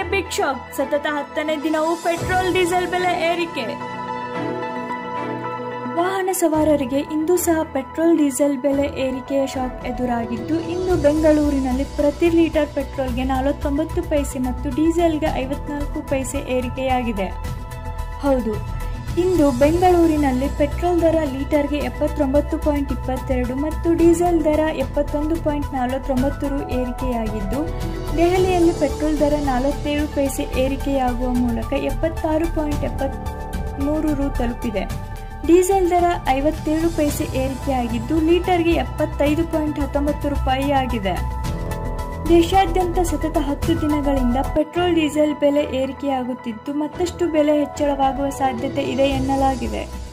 big shock ಸತತ ಹತ್ತನೇ ದಿನವೂ ಪೆಟ್ರೋಲ್ ಡೀಸೆಲ್ ಬೆಲೆ ಏರಿಕೆ ವಾಹನ ಸವಾರರಿಗೆ ಇಂದು ಸಹ ಪೆಟ್ರೋಲ್ ಡೀಸೆಲ್ ಬೆಲೆ ಏರಿಕೆಯ ಶಾಕ್ ಎದುರಾಗಿದ್ದು ಇಂದು ಬೆಂಗಳೂರಿನಲ್ಲಿ ಪ್ರತಿ ಲೀಟರ್ ಪೆಟ್ರೋಲ್ಗೆ ನಲವತ್ತೊಂಬತ್ತು ಪೈಸೆ ಮತ್ತು ಡೀಸೆಲ್ಗೆ ಐವತ್ನಾಲ್ಕು ಪೈಸೆ ಏರಿಕೆಯಾಗಿದೆ ಹೌದು ಇಂದು ಬೆಂಗಳೂರಿನಲ್ಲಿ ಪೆಟ್ರೋಲ್ ದರ ಲೀಟರ್ಗೆ ಎಪ್ಪತ್ತೊಂಬತ್ತು ಪಾಯಿಂಟ್ ಇಪ್ಪತ್ತೆರಡು ಮತ್ತು ಡೀಸೆಲ್ ದರ ಎಪ್ಪತ್ತೊಂದು ಪಾಯಿಂಟ್ ನಲವತ್ತೊಂಬತ್ತು ರು ಏರಿಕೆಯಾಗಿದ್ದು ದೆಹಲಿಯಲ್ಲಿ ಪೆಟ್ರೋಲ್ ದರ ನಲವತ್ತೇಳು ಪೈಸೆ ಏರಿಕೆಯಾಗುವ ಮೂಲಕ ಎಪ್ಪತ್ತಾರು ಪಾಯಿಂಟ್ ಎಪ್ಪತ್ತ್ಮೂರು ರು ತಲುಪಿದೆ ಡೀಸೆಲ್ ದರ ಐವತ್ತೇಳು ಪೈಸೆ ಏರಿಕೆಯಾಗಿದ್ದು ಲೀಟರ್ಗೆ ಎಪ್ಪತ್ತೈದು ಪಾಯಿಂಟ್ ಹತ್ತೊಂಬತ್ತು ರೂಪಾಯಿ ಆಗಿದೆ ದೇಶಾದ್ಯಂತ ಸತತ ಹತ್ತು ದಿನಗಳಿಂದ ಪೆಟ್ರೋಲ್ ಡೀಸೆಲ್ ಬೆಲೆ ಏರಿಕೆಯಾಗುತ್ತಿದ್ದು ಮತ್ತಷ್ಟು ಬೆಲೆ ಹೆಚ್ಚಳವಾಗುವ ಸಾಧ್ಯತೆ ಇದೆ ಎನ್ನಲಾಗಿದೆ